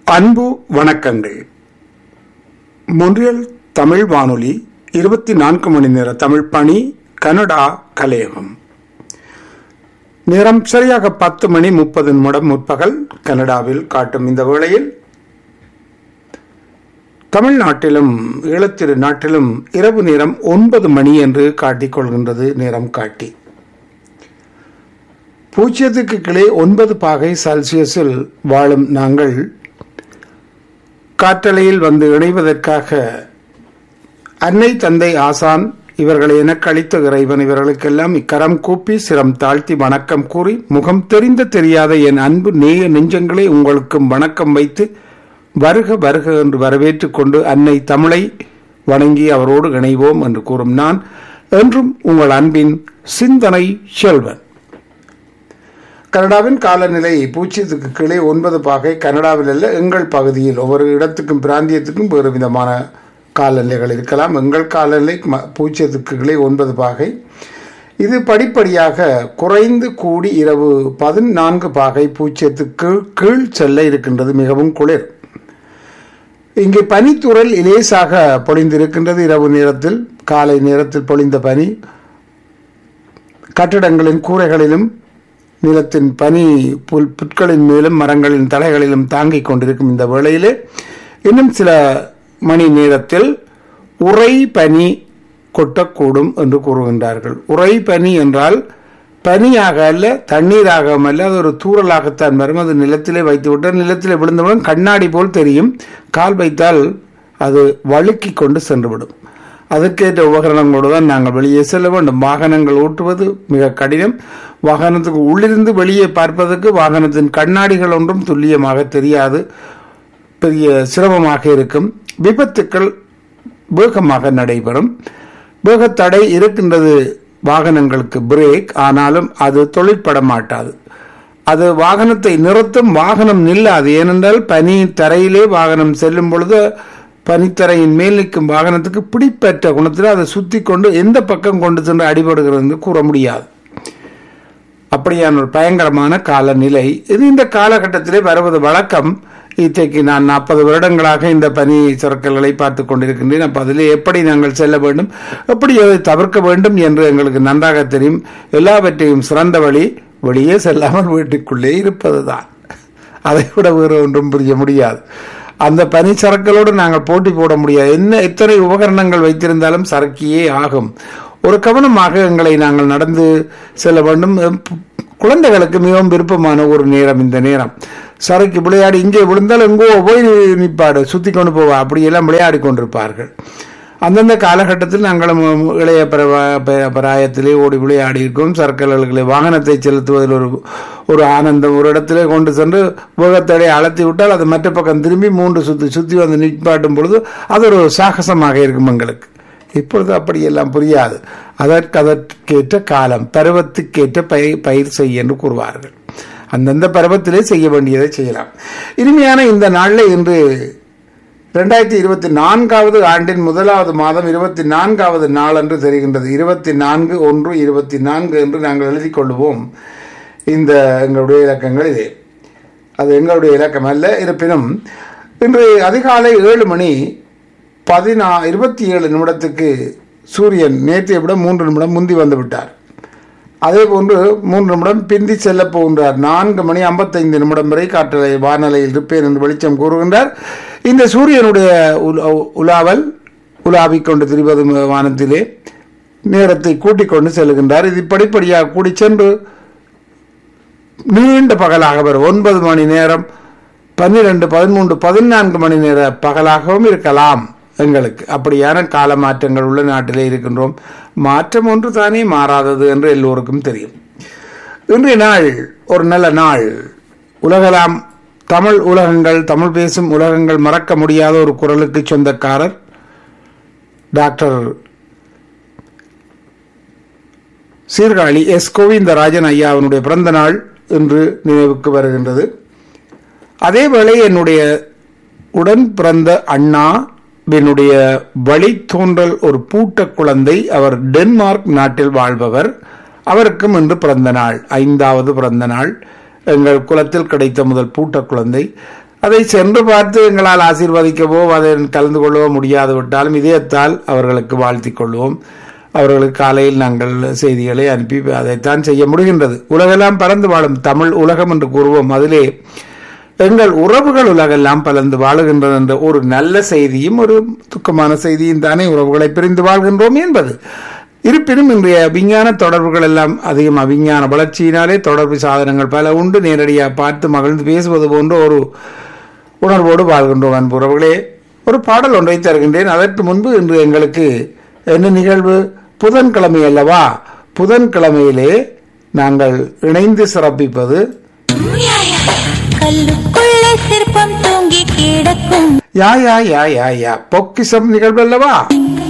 அன்பு வணக்கங்கள் மொன்றியல் தமிழ் வானொலி இருபத்தி நான்கு மணி நேர தமிழ் பணி கனடா கலையகம் நேரம் சரியாக பத்து மணி முப்பது நிமிடம் முற்பகல் கனடாவில் காட்டும் இந்த வேளையில் தமிழ்நாட்டிலும் ஈழத்திரு நாட்டிலும் இரவு நேரம் ஒன்பது மணி என்று காட்டிக் கொள்கின்றது நேரம் காட்டி பூஜ்ஜியத்துக்கு கீழே ஒன்பது பாகை செல்சியஸில் வாழும் நாங்கள் காற்றலையில் வந்து இணைவதற்காக அன்னை தந்தை ஆசான் இவர்களை எனக்கு அளித்த இறைவன் இவர்களுக்கெல்லாம் இக்கரம் கூப்பி சிரம் தாழ்த்தி வணக்கம் கூறி முகம் தெரிந்த தெரியாத என் அன்பு நேய நெஞ்சங்களை உங்களுக்கும் வணக்கம் வைத்து வருக வருக என்று வரவேற்றுக் கொண்டு அன்னை தமிழை வணங்கி அவரோடு இணைவோம் என்று கூறும் நான் என்றும் உங்கள் அன்பின் சிந்தனை செல்வன் கனடாவின் காலநிலை பூச்சியத்துக்கு கீழே ஒன்பது பாகை கனடாவில் அல்ல எங்கள் பகுதியில் ஒவ்வொரு இடத்துக்கும் பிராந்தியத்துக்கும் வேறு விதமான காலநிலைகள் இருக்கலாம் எங்கள் காலநிலை பூச்சியத்துக்கு கீழே ஒன்பது பாகை இது படிப்படியாக குறைந்து கூடி இரவு பதினான்கு பாகை பூச்சியத்துக்கு கீழ் செல்ல இருக்கின்றது மிகவும் குளிர் இங்கே பனித்துறல் இலேசாக பொழிந்திருக்கின்றது இரவு நேரத்தில் காலை நேரத்தில் பொழிந்த பனி கட்டிடங்களின் கூரைகளிலும் நிலத்தின் பனி புல் புற்களின் மேலும் மரங்களின் தலைகளிலும் தாங்கிக் கொண்டிருக்கும் இந்த வேளையிலே இன்னும் சில மணி நேரத்தில் உறை பனி கொட்டக்கூடும் என்று கூறுகின்றார்கள் உறை பனி என்றால் பனியாக அல்ல தண்ணீராக அல்ல அது ஒரு தூரலாகத்தான் வரும் அது நிலத்திலே வைத்துவிட்டால் நிலத்திலே விழுந்தவுடன் கண்ணாடி போல் தெரியும் கால் வைத்தால் அது வழுக்கி கொண்டு சென்றுவிடும் அதற்கேற்ற உபகரணங்களோடு தான் நாங்கள் வெளியே செல்ல வேண்டும் வாகனங்கள் ஓட்டுவது மிக கடினம் வாகனத்துக்கு உள்ளிருந்து வெளியே பார்ப்பதற்கு வாகனத்தின் கண்ணாடிகள் ஒன்றும் துல்லியமாக தெரியாது பெரிய சிரமமாக இருக்கும் விபத்துக்கள் வேகமாக நடைபெறும் வேகத்தடை இருக்கின்றது வாகனங்களுக்கு பிரேக் ஆனாலும் அது தொழிற்பட மாட்டாது அது வாகனத்தை நிறுத்தும் வாகனம் நில்லாது ஏனென்றால் பனி தரையிலே வாகனம் செல்லும் பொழுது பனித்தரையின் மேல் நிற்கும் வாகனத்துக்கு பிடிப்பற்ற குணத்தில் அதை சுத்தி கொண்டு எந்த பக்கம் கொண்டு சென்று அடிபடுகிறது என்று கூற முடியாது அப்படியான ஒரு பயங்கரமான காலநிலை இது இந்த காலகட்டத்திலே வருவது வழக்கம் இத்தைக்கு நான் நாற்பது வருடங்களாக இந்த பனி சறுக்கல்களை பார்த்து கொண்டிருக்கின்றேன் அப்போ அதில் எப்படி நாங்கள் செல்ல வேண்டும் எப்படி அதை தவிர்க்க வேண்டும் என்று எங்களுக்கு நன்றாக தெரியும் எல்லாவற்றையும் சிறந்த வழி வெளியே செல்லாமல் வீட்டுக்குள்ளே இருப்பதுதான் அதை விட வேறு ஒன்றும் புரிய முடியாது அந்த பனி சரக்களோடு நாங்கள் போட்டி போட முடியாது என்ன எத்தனை உபகரணங்கள் வைத்திருந்தாலும் சரக்கியே ஆகும் ஒரு கவனமாக எங்களை நாங்கள் நடந்து செல்ல வேண்டும் குழந்தைகளுக்கு மிகவும் விருப்பமான ஒரு நேரம் இந்த நேரம் சரக்கு விளையாடி இங்கே விழுந்தால் எங்கோ போய் நிற்பாடு சுத்தி கொண்டு போவா அப்படியெல்லாம் விளையாடி கொண்டிருப்பார்கள் அந்தந்த காலகட்டத்தில் நாங்களும் இளைய பிராயத்திலே ஓடி விளையாடி இருக்கோம் சர்க்கல்களை வாகனத்தை செலுத்துவதில் ஒரு ஒரு ஆனந்தம் ஒரு இடத்திலே கொண்டு சென்று வேகத்தடை அழுத்தி விட்டால் அது மற்ற பக்கம் திரும்பி மூன்று சுற்றி சுற்றி வந்து நிற்பாட்டும் பொழுது அது ஒரு சாகசமாக இருக்கும் எங்களுக்கு இப்பொழுது அப்படியெல்லாம் புரியாது அதற்கு அதற்கேற்ற காலம் பருவத்துக்கேற்ற பயிர் பயிர் செய்ய என்று கூறுவார்கள் அந்தந்த பருவத்திலே செய்ய வேண்டியதை செய்யலாம் இனிமையான இந்த நாளில் இன்று ரெண்டாயிரத்தி இருபத்தி நான்காவது ஆண்டின் முதலாவது மாதம் இருபத்தி நான்காவது நாள் என்று தெரிகின்றது இருபத்தி நான்கு ஒன்று இருபத்தி நான்கு என்று நாங்கள் எழுதி கொள்வோம் இந்த எங்களுடைய இலக்கங்கள் இதே அது எங்களுடைய இலக்கம் அல்ல இருப்பினும் இன்று அதிகாலை ஏழு மணி பதினா இருபத்தி ஏழு நிமிடத்துக்கு சூரியன் நேற்றைய விட மூன்று நிமிடம் முந்தி வந்து விட்டார் அதே போன்று மூன்று நிமிடம் பிந்தி செல்ல போகின்றார் நான்கு மணி ஐம்பத்தைந்து நிமிடம் வரை காற்றலை வானலையில் இருப்பேன் என்று வெளிச்சம் கூறுகின்றார் இந்த சூரியனுடைய உலாவல் உலாவிக் கொண்டு திரிவது வானத்திலே நேரத்தை கூட்டிக் கொண்டு செல்கின்றார் இது படிப்படியாக கூடி சென்று நீண்ட பகலாக வரும் ஒன்பது மணி நேரம் பன்னிரண்டு பதிமூன்று பதினான்கு மணி நேர பகலாகவும் இருக்கலாம் எங்களுக்கு அப்படியான கால மாற்றங்கள் உள்ள நாட்டிலே இருக்கின்றோம் மாற்றம் ஒன்று தானே மாறாதது என்று எல்லோருக்கும் தெரியும் இன்றைய நாள் ஒரு நல்ல நாள் உலகலாம் தமிழ் உலகங்கள் தமிழ் பேசும் உலகங்கள் மறக்க முடியாத ஒரு குரலுக்கு சொந்தக்காரர் டாக்டர் சீர்காழி எஸ் கோவிந்தராஜன் ஐயா அவனுடைய பிறந்த நாள் இன்று நினைவுக்கு வருகின்றது அதேவேளை என்னுடைய உடன் பிறந்த அண்ணா என்னுடைய வழித்தோன்றல் ஒரு பூட்ட குழந்தை அவர் டென்மார்க் நாட்டில் வாழ்பவர் அவருக்கும் இன்று பிறந்த நாள் ஐந்தாவது பிறந்த நாள் எங்கள் குலத்தில் கிடைத்த முதல் பூட்ட குழந்தை அதை சென்று பார்த்து எங்களால் ஆசீர்வதிக்கவோ அதை கலந்து கொள்ளவோ முடியாது விட்டாலும் இதயத்தால் அவர்களுக்கு வாழ்த்திக் கொள்வோம் அவர்களுக்கு காலையில் நாங்கள் செய்திகளை அனுப்பி அதைத்தான் செய்ய முடிகின்றது உலகெல்லாம் பறந்து வாழும் தமிழ் உலகம் என்று கூறுவோம் அதிலே எங்கள் உறவுகள் உலகெல்லாம் பலந்து வாழுகின்றது என்ற ஒரு நல்ல செய்தியும் ஒரு துக்கமான செய்தியும் தானே உறவுகளை பிரிந்து வாழ்கின்றோம் என்பது இருப்பினும் இன்றைய விஞ்ஞான தொடர்புகள் எல்லாம் அதிகம் அவிஞ்ஞான வளர்ச்சியினாலே தொடர்பு சாதனங்கள் பல உண்டு நேரடியாக பார்த்து மகிழ்ந்து பேசுவது போன்ற ஒரு உணர்வோடு வாழ்கின்றோம் அன்பு உறவுகளே ஒரு பாடல் ஒன்றை தருகின்றேன் அதற்கு முன்பு இன்று எங்களுக்கு என்ன நிகழ்வு புதன்கிழமை அல்லவா புதன்கிழமையிலே நாங்கள் இணைந்து சிறப்பிப்பது கல்லுக்குள்ளே சிற்பம் தூங்கி கிடக்கும் யா யா யா யா யா பொக்கிசம் நிகழ்வு அல்லவா எங்கள்